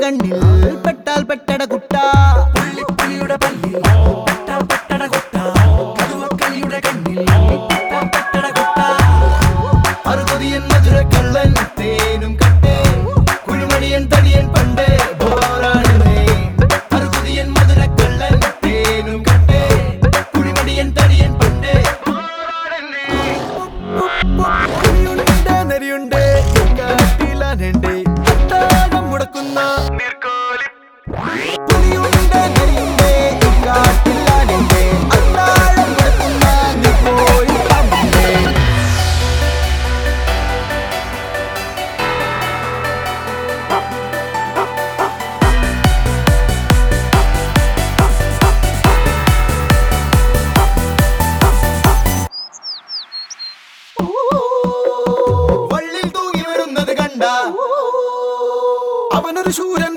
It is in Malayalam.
കണ്ണിൽ പെട്ടാൽ പെട്ടട കുട്ട പുള്ളിപ്പുലിയുടെ പല്ലിൽ പെട്ടാൽ പെട്ടട കൊട്ട കടുവക്കളിയുടെ കണ്ണിൽ പെട്ടാൽ പെട്ടട കൊട്ട അറുപതിയൻ മധുര കള്ളൻ തേനും കട്ടേ കുഴിമണിയൻ തടിയൻ പണ്ട് പോരാടുന്നേ അറുപതിയൻ മധുര കള്ളൻ തേനും കട്ടേ കുഴിമണിയൻ തടിയൻ പണ്ട് കുഴിയുണ്ട് നെരിയുണ്ട് കാട്ടിലാനുണ്ട് അത്താഴം മുടക്കുന്ന പുലിയുണ്ട് നെരിയുണ്ട് കാട്ടിലാനുണ്ട് അത്താഴം മുടക്കുന്ന നീ പോയി കണ്ടേ വള്ളിൽ തൂങ്ങി വരുന്നത് കണ്ട അവനൊരു ശൂരൻ